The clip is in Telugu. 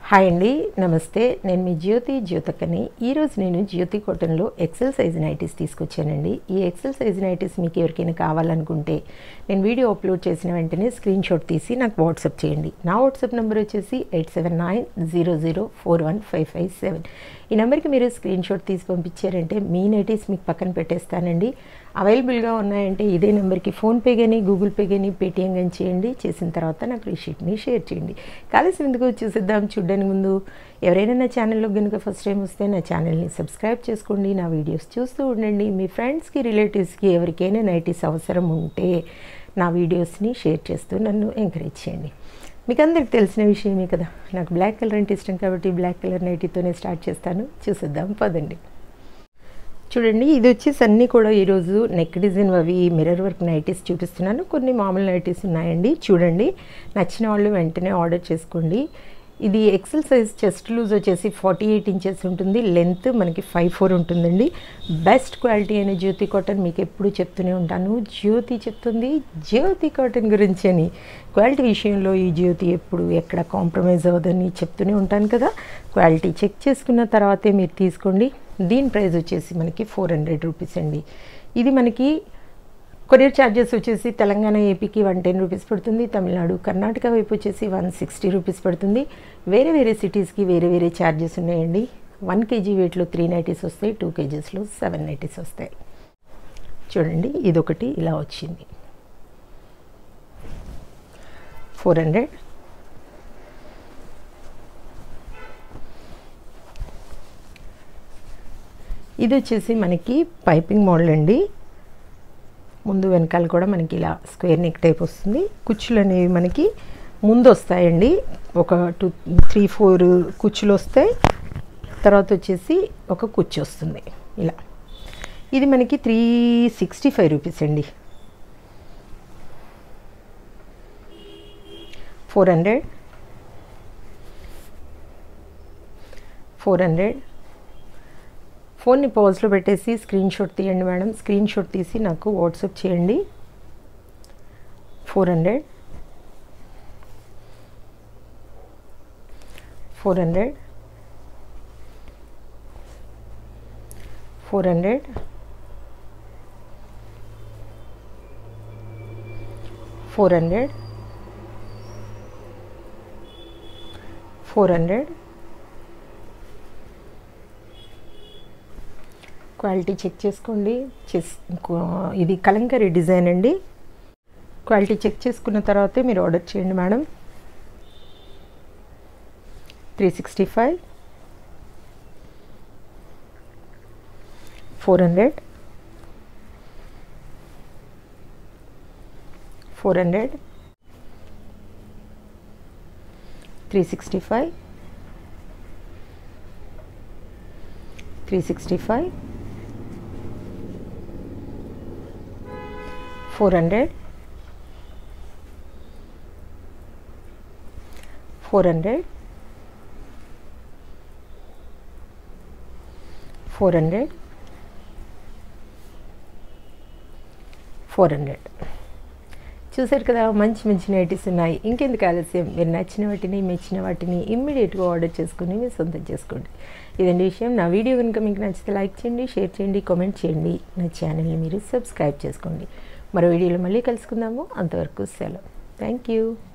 హాయ్ అండి నమస్తే నేను మీ జ్యోతి జ్యోతకని ఈరోజు నేను జ్యోతి కాటన్లో ఎక్సెల్ సైజ్ నైటీస్ తీసుకొచ్చానండి ఈ ఎక్సెల్ సైజ్ నైటీస్ మీకు ఎవరికైనా కావాలనుకుంటే నేను వీడియో అప్లోడ్ చేసిన వెంటనే స్క్రీన్ షాట్ తీసి నాకు వాట్సాప్ చేయండి నా వాట్సాప్ నెంబర్ వచ్చేసి eight seven nine zero zero four one five five seven ఈ నెంబర్కి మీరు స్క్రీన్ షాట్ తీసి పంపించారంటే మీ నైటీస్ మీకు పక్కన పెట్టేస్తానండి అవైలబుల్గా ఉన్నాయంటే ఇదే నెంబర్కి ఫోన్పే కానీ గూగుల్ పే కానీ పేటిఎం కానీ చేయండి చేసిన తర్వాత నాకు రిషీట్ని షేర్ చేయండి కాలేసి ఎందుకు చూసిద్దాం చూడడానికి ముందు ఎవరైనా నా ఛానల్లో కనుక ఫస్ట్ టైం వస్తే నా ఛానల్ని సబ్స్క్రైబ్ చేసుకోండి నా వీడియోస్ చూస్తూ ఉండండి మీ ఫ్రెండ్స్కి రిలేటివ్స్కి ఎవరికైనా నైటీస్ అవసరం ఉంటే నా వీడియోస్ని షేర్ చేస్తూ నన్ను ఎంకరేజ్ చేయండి మీకు అందరికి తెలిసిన విషయమే కదా నాకు బ్లాక్ కలర్ అంటే ఇష్టం కాబట్టి బ్లాక్ కలర్ నైటీతోనే స్టార్ట్ చేస్తాను చూసిద్దాం పదండి చూడండి ఇది వచ్చేసి అన్నీ కూడా ఈరోజు నెక్ డిజైన్ అవి మిర్రర్ వర్క్ నైటీస్ చూపిస్తున్నాను కొన్ని మామూలు నైటీస్ ఉన్నాయండి చూడండి నచ్చిన వాళ్ళు వెంటనే ఆర్డర్ చేసుకోండి ఇది ఎక్సెల్ సైజ్ చెస్ట్ లూజ్ వచ్చేసి ఫార్టీ ఎయిట్ ఇంచెస్ ఉంటుంది లెంత్ మనకి ఫైవ్ ఫోర్ ఉంటుందండి బెస్ట్ క్వాలిటీ అనే జ్యోతి కాటన్ మీకు ఎప్పుడు చెప్తూనే ఉంటాను జ్యోతి చెప్తుంది జ్యోతి కాటన్ గురించి అని క్వాలిటీ విషయంలో ఈ జ్యోతి ఎప్పుడు ఎక్కడ కాంప్రమైజ్ అవ్వదని చెప్తూనే ఉంటాను కదా క్వాలిటీ చెక్ చేసుకున్న తర్వాతే మీరు తీసుకోండి దీని ప్రైస్ వచ్చేసి మనకి ఫోర్ హండ్రెడ్ రూపీస్ అండి ఇది మనకి కొరియర్ ఛార్జెస్ వచ్చేసి తెలంగాణ ఏపీకి వన్ టెన్ రూపీస్ పడుతుంది తమిళనాడు కర్ణాటక వైపు వచ్చేసి వన్ సిక్స్టీ రూపీస్ పడుతుంది వేరే వేరే సిటీస్కి వేరే వేరే ఛార్జెస్ ఉన్నాయండి వన్ కేజీ వెయిట్లో త్రీ నైటీస్ వస్తాయి టూ కేజీస్లో సెవెన్ నైటీస్ వస్తాయి చూడండి ఇదొకటి ఇలా వచ్చింది ఫోర్ హండ్రెడ్ ఇది వచ్చేసి మనకి పైపింగ్ మోడల్ అండి ముందు వెనకాల కూడా మనకి ఇలా స్క్వేర్ నెక్ టైప్ వస్తుంది కుచ్చులు అనేవి మనకి ముందు వస్తాయండి ఒక టూ త్రీ ఫోర్ కుచ్చులు వస్తాయి తర్వాత వచ్చేసి ఒక కుచ్చు వస్తుంది ఇలా ఇది మనకి త్రీ సిక్స్టీ ఫైవ్ రూపీస్ అండి ఫోర్ హండ్రెడ్ ఫోర్ హండ్రెడ్ ఫోన్ని పాజ్లో పెట్టేసి స్క్రీన్ షాట్ తీయండి మేడం స్క్రీన్ షాట్ తీసి నాకు వాట్సాప్ చేయండి four hundred four hundred four hundred four hundred four hundred quality check చేసుకోండి చెస్ ఇది కలంకరీ డిజైన్ అండి క్వాలిటీ చెక్ చేసుకున్న తర్వాతే మీరు ఆర్డర్ చేయండి madam three sixty five four hundred four hundred three sixty five three sixty five four hundred four hundred four hundred four hundred చూసారు కదా మంచి మంచి నైటీస్ ఉన్నాయి ఇంకెందుకు ఆలస్యం మీరు నచ్చిన వాటిని మెచ్చిన వాటిని ఇమ్మీడియట్గా ఆర్డర్ చేసుకుని మీరు సొంతం చేసుకోండి ఇదండి విషయం నా వీడియో కనుక మీకు నచ్చితే లైక్ చేయండి షేర్ చేయండి కామెంట్ చేయండి నా ఛానల్ని మీరు సబ్స్క్రైబ్ చేసుకోండి మరో వీడియోలో మళ్ళీ కలుసుకుందాము అంతవరకు సెలవు థ్యాంక్ యూ